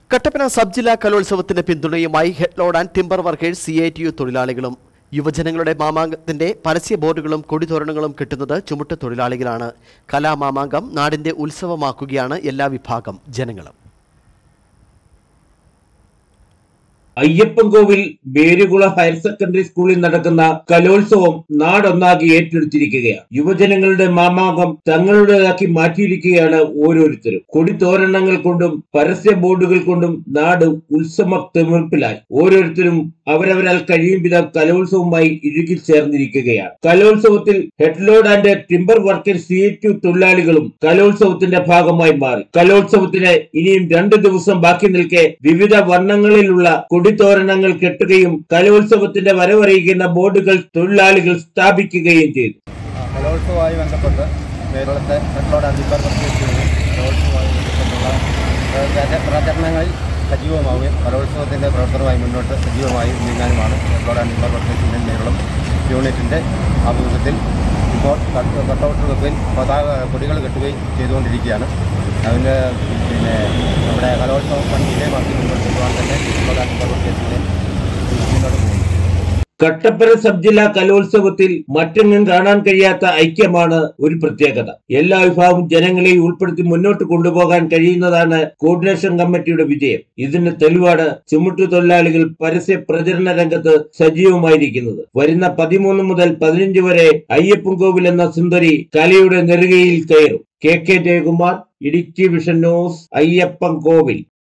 Kattappana sub ജില്ലാ കലോത്സവത്തിന് പിന്തുണയുമായി head load and timber workers C I T U തൊഴിലാളികളും യുവജനങ്ങളുടെ മാമാങ്കത്തിന്റെ പരസ്യ ബോർഡുകളും കൊടിതോരണങ്ങളും കിട്ടുന്നത് ചുമട്ട് തൊഴിലാളികളാണ് കലാമാമാങ്കം നാടിന്റെ ഉത്സവമാക്കുകയാണ് എല്ലാ വിഭാഗം ജനങ്ങളും അയ്യപ്പൻകോവിൽ ബേരുകുള ഹയർ സെക്കൻഡറി സ്കൂളിൽ നടക്കുന്ന കലോത്സവം നാടൊന്നാകെ ഏറ്റെടുത്തിരിക്കുകയാണ് യുവജനങ്ങളുടെ മാമാകം തങ്ങളുടേതാക്കി മാറ്റിയിരിക്കുകയാണ് ഓരോരുത്തരും കൊടിത്തോരണങ്ങൾ കൊണ്ടും പരസ്യ ബോർഡുകൾ കൊണ്ടും നാട് ഉത്സവ തിമിർപ്പിലായി ഓരോരുത്തരും അവരവരാൽ കഴിയും വിധം കലോത്സവവുമായി ഇഴുകി ചേർന്നിരിക്കുകയാണ് കലോത്സവത്തിൽ head load and timber worker C ടു തൊഴിലാളികളും കലോത്സവത്തിന്റെ ഭാഗമായി മാറി കലോത്സവത്തിന് ഇനിയും രണ്ടു ദിവസം ബാക്കി നിൽക്കെ വിവിധ വർണ്ണങ്ങളിലുള്ള കൊടിത്തോരണങ്ങൾ കെട്ടുകയും കലോത്സവത്തിന്റെ വരവറിയിക്കുന്ന ബോർഡുകൾ തൊഴിലാളികൾ സ്ഥാപിക്കുകയും ചെയ്തു ആ, കലോത്സവവുമായി ബന്ധപ്പെട്ട് കേരളത്തെ ഹെഡ്ലോഡ് ആൻഡ് ഡിപ്പർ പർച്ചേസ് കലോത്സവവുമായി ബന്ധപ്പെട്ടുള്ള പ്രചാര- പ്രചരണങ്ങളിൽ സജീവമാവുകയും കലോത്സവത്തിൻ്റെ പ്രവർത്തനവുമായി മുന്നോട്ട് സജീവമായി നീങ്ങാനുമാണ് head load and dipper purchase Indian Keralam യൂണിറ്റിൻ്റെ ആഭിമുഖ്യത്തിൽ ഇപ്പോൾ കട്ട് കട്ടൗട്ട് വെക്കുകയും പതാക കൊടികൾ കെട്ടുകയും ചെയ്തുകൊണ്ടിരിക്കുകയാണ് അതിന് പിന്നെ നമ്മുടെ കലോത്സവം വൻ വിജയമാക്കി മുന്നോട്ട് പോകാൻ തന്നെ ഹെഡ്ലോഡ് ആൻഡ് ഡിപ്പർ പർച്ചേസിൻ്റെ മുന്നോട്ട് പോകുന്നു കട്ടപ്പന സബ് ജില്ലാ കലോത്സവത്തിൽ മറ്റെങ്ങും കാണാൻ കഴിയാത്ത ഐക്യമാണ് ഒരു പ്രത്യേകത എല്ലാ വിഭാഗം ജനങ്ങളെയും ഉൾപ്പെടുത്തി മുന്നോട്ട് കൊണ്ടുപോകാൻ കഴിയുന്നതാണ് കോർഡിനേഷൻ കമ്മിറ്റിയുടെ വിജയം ഇതിന് തെളിവാണ് ചുമട്ടു തൊഴിലാളികൾ പരസ്യ പ്രചരണ രംഗത്ത് സജീവമായിരിക്കുന്നത് വരുന്ന പതിമൂന്ന് മുതൽ പതിനഞ്ച് വരെ അയ്യപ്പൻകോവിൽ എന്ന സുന്ദരി കലയുടെ നെറുകയിൽ കയറും K K Jayakumar Idukki vision news Ayyappancoil